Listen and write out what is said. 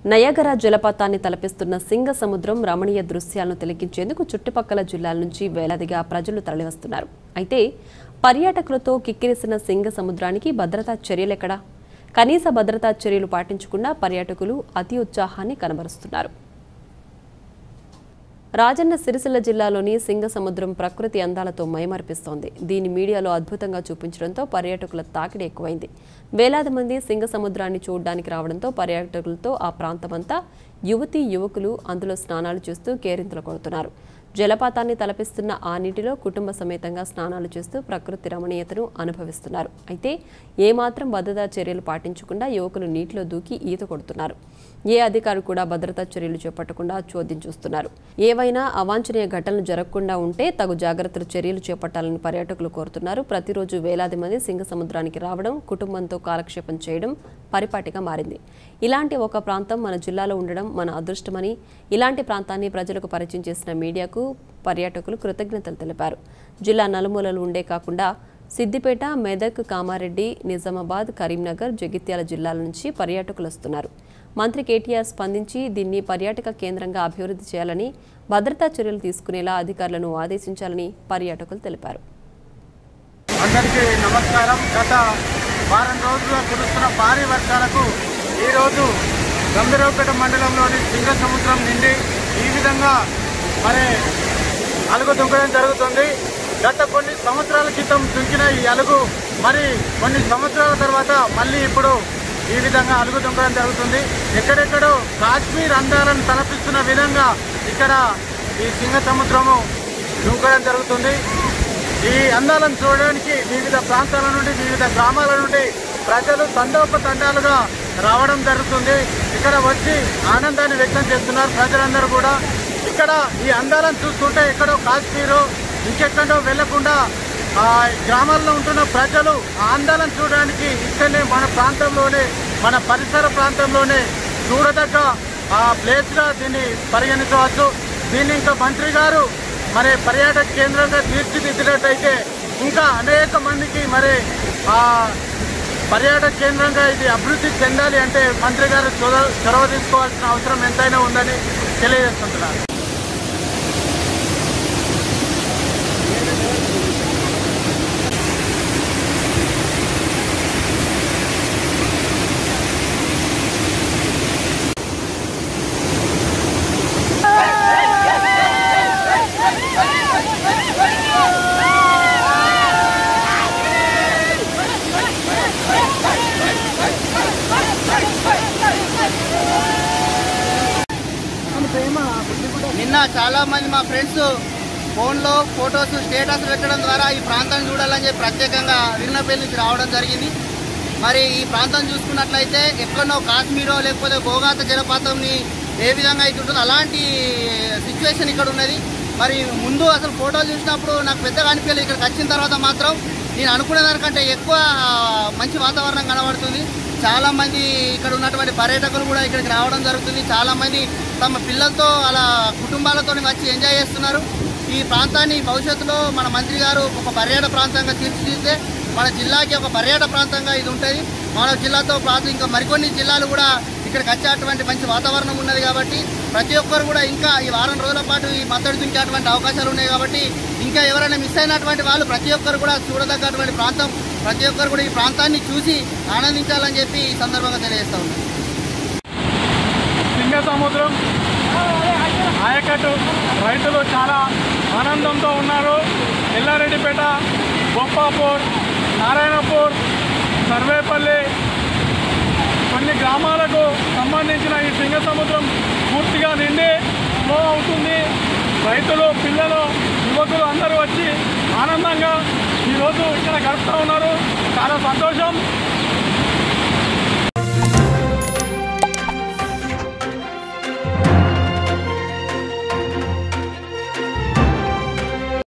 Niagara జలపాతాన్ని తలపిస్తున్న సింగ సముద్రం రమణీయ దృశ్యాలను తిలకించేందుకు చుట్టుపక్కల జిల్లాల నుంచి వేలాదిగా ప్రజలు తరలివస్తున్నారు అయితే పర్యాటకులతో కిక్కిరిసిన సింగ సముద్రానికి భద్రతా చర్యలెక్కడా కనీస భద్రతా చర్యలు పాటించకుండా పర్యాటకులు అతి ఉత్సాహాన్ని కనబరుస్తున్నారు రాజన్న సిరిసిల్ల జిల్లాలోని సింగ సముద్రం ప్రకృతి అందాలతో మైమర్పిస్తోంది దీని మీడియాలో అద్భుతంగా చూపించడంతో పర్యాటకుల తాకిడి ఎక్కువైంది వేలాది మంది సింగ సముద్రాన్ని చూడడానికి రావడంతో పర్యాటకులతో ఆ ప్రాంతమంతా యువతీ యువకులు అందులో స్నానాలు చేస్తూ కేరింతలు కొడుతున్నారు జలపాతాన్ని తలపిస్తున్న ఆ నీటిలో కుటుంబ సమేతంగా స్నానాలు చేస్తూ ప్రకృతి రమణీయతను అనుభవిస్తున్నారు అయితే ఏమాత్రం భద్రతా చర్యలు పాటించకుండా యువకులు నీటిలో దూకి ఈత కొడుతున్నారు ఏ అధికారి కూడా భద్రతా చర్యలు చేపట్టకుండా చోద్యం చూస్తున్నారు ఏవైనా అవాంఛనీయ ఘటనలు జరగకుండా ఉంటే తగు జాగ్రత్తలు చర్యలు చేపట్టాలని పర్యాటకులు కోరుతున్నారు ప్రతిరోజు వేలాది మంది సింగ సముద్రానికి రావడం కుటుంబంతో కాలక్షేపం చేయడం పరిపాటిగా మారింది ఇలాంటి ఒక ప్రాంతం మన జిల్లాలో ఉండడం మన అదృష్టమని ఇలాంటి ప్రాంతాన్ని ప్రజలకు పరిచయం చేసిన మీడియాకు పర్యాటకులు కృతజ్ఞతలు తెలిపారు జిల్లా నలుమూలలు ఉండే కాకుండా సిద్దిపేట మెదక్ కామారెడ్డి నిజామాబాద్ కరీంనగర్ జగిత్యాల జిల్లాల నుంచి పర్యాటకులు వస్తున్నారు మంత్రి కేటీఆర్ స్పందించి దీన్ని పర్యాటక కేంద్రంగా అభివృద్ధి చేయాలని భద్రతా చర్యలు తీసుకునేలా అధికారులను ఆదేశించాలని పర్యాటకులు తెలిపారు అందరికీ నమస్కారం గత వారం రోజులుగా కురుస్తున్న భారీ వర్షాలకు ఈరోజు గంభీరపేట మండలంలోని సింగ సముద్రం నిండి ఈ విధంగా మరి అలుగు దుంకడం జరుగుతుంది గత కొన్ని సంవత్సరాల క్రితం దుంకిన ఈ అలుగు మరి కొన్ని సంవత్సరాల తర్వాత మళ్ళీ ఇప్పుడు ఈ విధంగా అలుగు దుంకడం జరుగుతుంది ఎక్కడెక్కడో కాశ్మీర్ అందాలను తలపిస్తున్న విధంగా ఇక్కడ ఈ సింగ సముద్రము దుంకడం జరుగుతుంది ఈ అందాలను చూడడానికి వివిధ ప్రాంతాల నుండి వివిధ గ్రామాల నుండి ప్రజలు తండోపతండాలుగా రావడం జరుగుతుంది ఇక్కడ వచ్చి ఆనందాన్ని వ్యక్తం చేస్తున్నారు ప్రజలందరూ కూడా ఇక్కడ ఈ అందాలను చూస్తుంటే ఎక్కడో కాశ్మీరు ఇంకెక్కడో వెళ్లకుండా ఆ గ్రామాల్లో ఉంటున్న ప్రజలు ఆ అందాలను చూడడానికి ఇక్కడనే మన ప్రాంతంలోనే మన పరిసర ప్రాంతంలోనే చూడదగ్గ ఆ ప్లేస్గా దీన్ని పరిగణించవచ్చు దీన్ని ఇంకా మంత్రి గారు మరి పర్యాటక కేంద్రంగా తీర్చిదిద్దినట్టయితే ఇంకా అనేక మందికి మరి ఆ పర్యాటక కేంద్రంగా ఇది అభివృద్ధి చెందాలి అంటే మంత్రి గారు చొరవ చొరవ తీసుకోవాల్సిన అవసరం ఎంతైనా ఉందని తెలియజేస్తుంటున్నారు నిన్న చాలా మంది మా ఫ్రెండ్స్ ఫోన్లో ఫొటోస్ స్టేటస్ పెట్టడం ద్వారా ఈ ప్రాంతాన్ని చూడాలని చెప్పి ప్రత్యేకంగా విరినపల్లి నుంచి రావడం జరిగింది మరి ఈ ప్రాంతం చూసుకున్నట్లయితే ఎక్కడో కాశ్మీరో లేకపోతే గోగాత జలపాతంని ఏ విధంగా అయితే ఉంటుందో అలాంటి సిచ్యువేషన్ ఇక్కడ ఉన్నది మరి ముందు అసలు ఫోటోలు చూసినప్పుడు నాకు పెద్దగా అనిపించలేదు ఇక్కడికి వచ్చిన తర్వాత మాత్రం నేను అనుకునే దానికంటే ఎక్కువ ఆ, మంచి వాతావరణం కనబడుతుంది చాలా మంది ఇక్కడ ఉన్నటువంటి పర్యాటకులు కూడా ఇక్కడికి రావడం జరుగుతుంది చాలా మంది తమ పిల్లలతో అలా కుటుంబాలతో వచ్చి ఎంజాయ్ చేస్తున్నారు ఈ ప్రాంతాన్ని భవిష్యత్తులో మన మంత్రి గారు ఒక పర్యాటక ప్రాంతంగా తీర్చిదిద్దితే మన జిల్లాకి ఒక పర్యాటక ప్రాంతంగా ఇది ఉంటుంది మన జిల్లాతో పాటు ఇంకా మరికొన్ని జిల్లాలు కూడా ఇక్కడికి వచ్చేటువంటి మంచి వాతావరణం ఉన్నది కాబట్టి ప్రతి ఒక్కరు కూడా ఇంకా ఈ వారం రోజుల పాటు ఈ మద్దతు దుంకేటువంటి అవకాశాలు ఉన్నాయి కాబట్టి ఇంకా ఎవరైనా మిస్ అయినటువంటి వాళ్ళు ప్రతి ఒక్కరు కూడా చూడదగ్గటువంటి ప్రాంతం ప్రతి ఒక్కరు కూడా ఈ ప్రాంతాన్ని చూసి ఆనందించాలని చెప్పి ఈ సందర్భంగా తెలియజేస్తా ఉన్నాను సింగ సముద్రం ఆయకట్టు రైతులు చాలా ఆనందంతో ఉన్నారు ఎల్లారెడ్డిపేట బొప్పాపూర్ నారాయణపూర్ సర్వేపల్లి కొన్ని గ్రామాలకు సంబంధించిన ఈ సింగ సముద్రం పూర్తిగా నిండి ఫ్లో అవుతుంది రైతులు పిల్లలు యువకులు అందరూ వచ్చి ఆనందంగా ఈరోజు ఇక్కడ గడుపుతూ ఉన్నారు చాలా సంతోషం